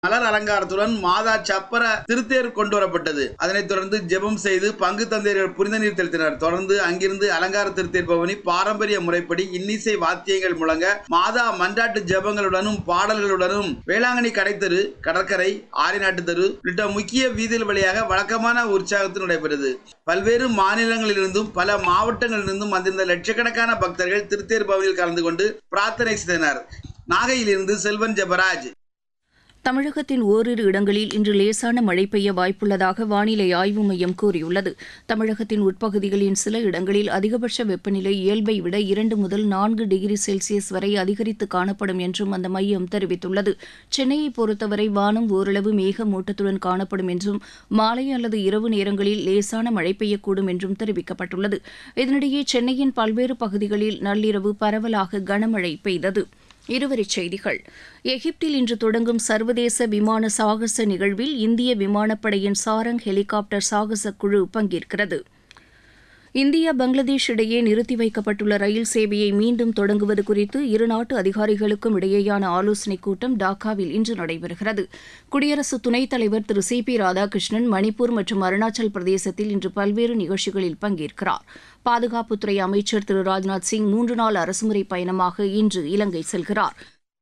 மலர் அலங்காரத்துடன் மாதா சப்பர திருத்தேர் கொண்டு வரப்பட்டது அதனைத் தொடர்ந்து ஜெபம் செய்து பங்கு தந்தையர்கள் புனித நீர் செலுத்தினர் தொடர்ந்து அங்கிருந்து அலங்கார திருத்தேர் பவனி பாரம்பரிய முறைப்படி இன்னிசை வாத்தியங்கள் முழங்க மாதா மன்றாட்டு ஜெபங்களுடனும் பாடல்களுடனும் வேளாங்கண்ணி கடைத்தெரு கடற்கரை ஆரிநாட்டு தெரு உள்ளிட்ட முக்கிய வீதிகள் வழியாக வழக்கமான உற்சாகத்தில் நடைபெறுது பல்வேறு மாநிலங்களிலிருந்தும் பல மாவட்டங்களிலிருந்தும் வந்திருந்த லட்சக்கணக்கான பக்தர்கள் திருத்தேர் பவனியில் கலந்து கொண்டு பிரார்த்தனை செய்தனர் நாகையிலிருந்து செல்வன் ஜெபராஜ் தமிழகத்தின் ஓரிரு இடங்களில் இன்று லேசான மழை பெய்ய வாய்ப்புள்ளதாக வானிலை ஆய்வு மையம் கூறியுள்ளது தமிழகத்தின் உட்பகுதிகளின் சில இடங்களில் அதிகபட்ச வெப்பநிலை இயல்பை விட இரண்டு முதல் நான்கு டிகிரி செல்சியஸ் வரை அதிகரித்து காணப்படும் என்றும் அந்த மையம் தெரிவித்துள்ளது சென்னையை பொறுத்தவரை வானம் ஓரளவு மேகமூட்டத்துடன் காணப்படும் என்றும் மாலை அல்லது இரவு நேரங்களில் லேசான மழை பெய்யக்கூடும் என்றும் தெரிவிக்கப்பட்டுள்ளது இதனிடையே சென்னையின் பல்வேறு பகுதிகளில் நள்ளிரவு பரவலாக கனமழை பெய்தது இருவரிச் செய்திகள் எகிப்தில் இன்று தொடங்கும் சர்வதேச விமான சாகச நிகழ்வில் இந்திய விமானப்படையின் சாரங் ஹெலிகாப்டர் சாகச குழு பங்கேற்கிறது இந்தியா பங்களாதேஷ் இடையே நிறுத்தி வைக்கப்பட்டுள்ள ரயில் சேவையை மீண்டும் தொடங்குவது குறித்து இருநாட்டு அதிகாரிகளுக்கும் இடையேயான ஆலோசனைக் கூட்டம் டாக்காவில் இன்று நடைபெறுகிறது குடியரசு துணைத் தலைவர் திரு சி பி ராதாகிருஷ்ணன் மணிப்பூர் மற்றும் அருணாச்சல் பிரதேசத்தில் இன்று பல்வேறு நிகழ்ச்சிகளில் பங்கேற்கிறார் பாதுகாப்புத்துறை அமைச்சர் திரு ராஜ்நாத் சிங் மூன்று நாள் அரசுமுறை பயணமாக இன்று இலங்கை செல்கிறார்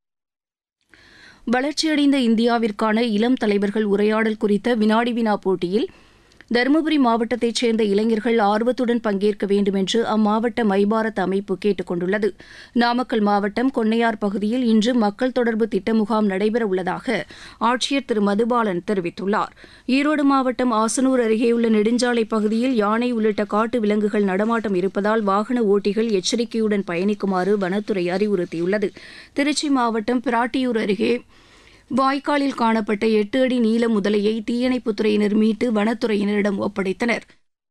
வளர்ச்சியடைந்த இந்தியாவிற்கான இளம் தலைவர்கள் உரையாடல் குறித்த வினாடி வினா போட்டியில் தருமபுரி மாவட்டத்தைச் சேர்ந்த இளைஞர்கள் ஆர்வத்துடன் பங்கேற்க வேண்டும் என்று அம்மாவட்ட மைபாரத் அமைப்பு கேட்டுக் கொண்டுள்ளது நாமக்கல் மாவட்டம் கொன்னையார் பகுதியில் இன்று மக்கள் தொடர்பு திட்ட முகாம் நடைபெற உள்ளதாக ஆட்சியர் திரு மதுபாலன் தெரிவித்துள்ளார் ஈரோடு மாவட்டம் ஆசனூர் அருகேயுள்ள நெடுஞ்சாலை பகுதியில் யானை உள்ளிட்ட காட்டு விலங்குகள் நடமாட்டம் இருப்பதால் வாகன ஓட்டிகள் எச்சரிக்கையுடன் பயணிக்குமாறு வனத்துறை அறிவுறுத்தியுள்ளது திருச்சி மாவட்டம் பிராட்டியூர் அருகே வாய்க்காலில் காணப்பட்ட எட்டு அடி நீள முதலையை தீயணைப்புத்துறையினர் மீட்டு வனத்துறையினரிடம் ஒப்படைத்தனர்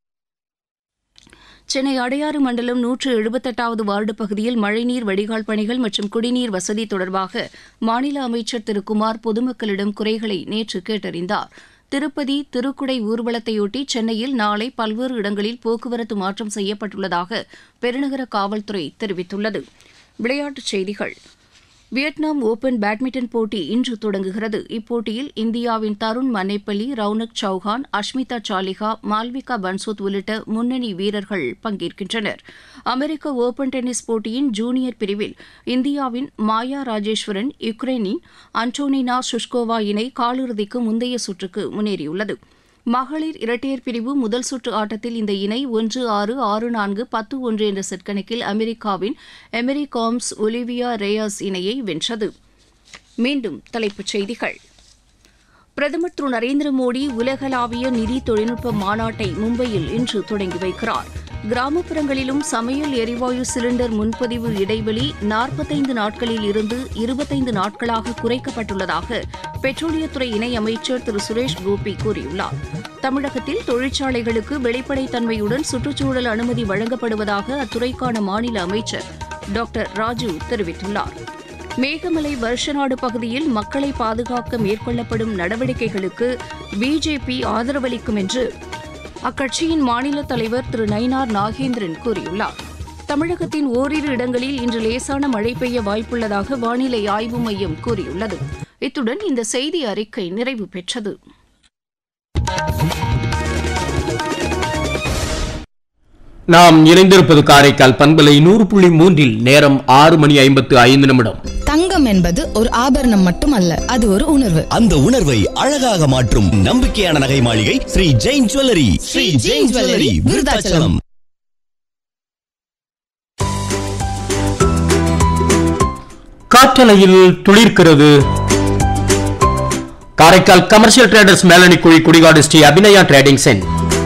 சென்னை அடையாறு மண்டலம் நூற்று எழுபத்தெட்டாவது வார்டு பகுதியில் மழைநீர் வடிகால் பணிகள் மற்றும் குடிநீர் வசதி தொடர்பாக மாநில அமைச்சர் திரு குமார் பொதுமக்களிடம் குறைகளை நேற்று கேட்டறிந்தார் திருப்பதி திருக்குடை ஊர்வலத்தையொட்டி சென்னையில் நாளை பல்வேறு இடங்களில் போக்குவரத்து மாற்றம் செய்யப்பட்டுள்ளதாக பெருநகர காவல்துறை தெரிவித்துள்ளது விளையாட்டுச் செய்திகள் வியட்நாம் ஓபன் பேட்மிண்டன் போட்டி இன்று தொடங்குகிறது இப்போட்டியில் இந்தியாவின் தருண் மன்னேப்பள்ளி ரவுனக் சௌஹான் அஷ்மிதா சாலிஹா மால்விகா பன்சோத் உள்ளிட்ட முன்னணி வீரர்கள் பங்கேற்கின்றனர் அமெரிக்க ஓபன் டென்னிஸ் போட்டியின் ஜூனியர் பிரிவில் இந்தியாவின் மாயா ராஜேஸ்வரன் யுக்ரைனின் அன்டோனினா சுஷ்கோவா இணை காலிறுதிக்கு முந்தைய சுற்றுக்கு முன்னேறியுள்ளது மகளிர் இரட்டையர் பிரிவு முதல் சுற்று ஆட்டத்தில் இந்த இணை ஒன்று ஆறு ஆறு நான்கு பத்து ஒன்று என்ற செட் கணக்கில் அமெரிக்காவின் எமெரி காம்ஸ் ஒலிவியா ரேயாஸ் இணையை வென்றது மீண்டும் தலைப்புச் செய்திகள் பிரதமர் திரு நரேந்திர மோடி உலகளாவிய நிதி தொழில்நுட்ப மாநாட்டை மும்பையில் இன்று தொடங்கி வைக்கிறார் கிராமப்புறங்களிலும் சமையல் எரிவாயு சிலிண்டர் முன்பதிவு இடைவெளி நாற்பத்தைந்து நாட்களில் இருந்து இருபத்தைந்து நாட்களாக குறைக்கப்பட்டுள்ளதாக பெட்ரோலியத்துறை இணையமைச்சர் திரு சுரேஷ் கோபி கூறியுள்ளார் தமிழகத்தில் தொழிற்சாலைகளுக்கு வெளிப்படைத்தன்மையுடன் சுற்றுச்சூழல் அனுமதி வழங்கப்படுவதாக அத்துறைக்கான மாநில அமைச்சர் டாக்டர் ராஜு தெரிவித்துள்ளார் மேகமலை வருஷநாடு பகுதியில் மக்களை பாதுகாக்க மேற்கொள்ளப்படும் நடவடிக்கைகளுக்கு பிஜேபி ஆதரவளிக்கும் என்று அக்கட்சியின் மாநில தலைவர் திரு நயினார் நாகேந்திரன் கூறியுள்ளார் தமிழகத்தின் ஓரிரு இடங்களில் இன்று லேசான மழை பெய்ய வாய்ப்புள்ளதாக வானிலை ஆய்வு மையம் கூறியுள்ளது இத்துடன் இந்த செய்தி அறிக்கை நிறைவு பெற்றது நாம் இணைந்திருப்பது காரைக்கால் பண்பலை நூறு புள்ளி மூன்றில் நேரம் ஆறு மணி ஐம்பத்து ஐந்து நிமிடம் தங்கம் என்பது ஒரு ஆபரணம் மட்டுமல்ல அது ஒரு உணர்வு அந்த உணர்வை அழகாக மாற்றும் நம்பிக்கையான நகை மாளிகை ஸ்ரீ ஜெயின் ஜுவல்லரி ஸ்ரீ ஜெயின் ஜுவல்லரி விருதாச்சலம் காற்றலையில் துளிர்க்கிறது Karaikal commercial traders Melanikuzhi Kudikadu Sri Abhinaya trading சென்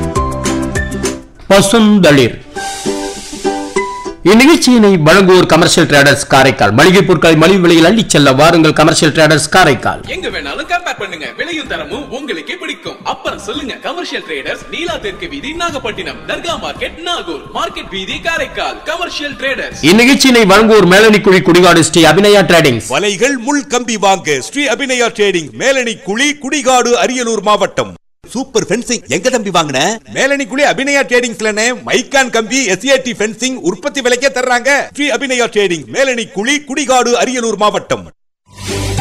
பசுந்தளிர் இந்நிகழ்ச்சியினை வழங்குவோர் கமர்ஷியல் ட்ரேடர்ஸ் காரைக்கால் மளிகை பொருட்களை மலிவு விலையில் அள்ளிச் செல்ல வாருங்கள் கமர்ஷியல் ட்ரேடர்ஸ் காரைக்கால் எங்க வேணாலும் கம்பேர் பண்ணுங்க விலையும் தரமும் உங்களுக்கே பிடிக்கும் அப்புறம் சொல்லுங்க கமர்ஷியல் ட்ரேடர்ஸ் நீலா தெற்கு வீதி நாகப்பட்டினம் தர்கா மார்க்கெட் நாகூர் மார்க்கெட் வீதி காரைக்கால் கமர்ஷியல் ட்ரேடர்ஸ் இந்நிகழ்ச்சியினை வழங்குவோர் மேலணி குழி குடிகாடு ஸ்ரீ அபிநயா ட்ரேடிங்ஸ் வலைகள் முள் கம்பி வாங்க ஸ்ரீ அபிநயா ட்ரேடிங் மேலணி குழி குடிகாடு அரியலூர் மாவட்டம் சூப்பர் ஃபென்சிங் எங்க தம்பி வாங்கின மேலணி குழி அபிநயா ட்ரேடிங்ஸ்லனே மைக்கான் கம்பி எஸ்ஏடி ஃபென்சிங் உற்பத்தி விலைக்கே தர்றாங்க ஸ்ரீ அபிநயா ட்ரேடிங் மேலணி குழி குடிகாடு அரியலூர் மாவட்டம்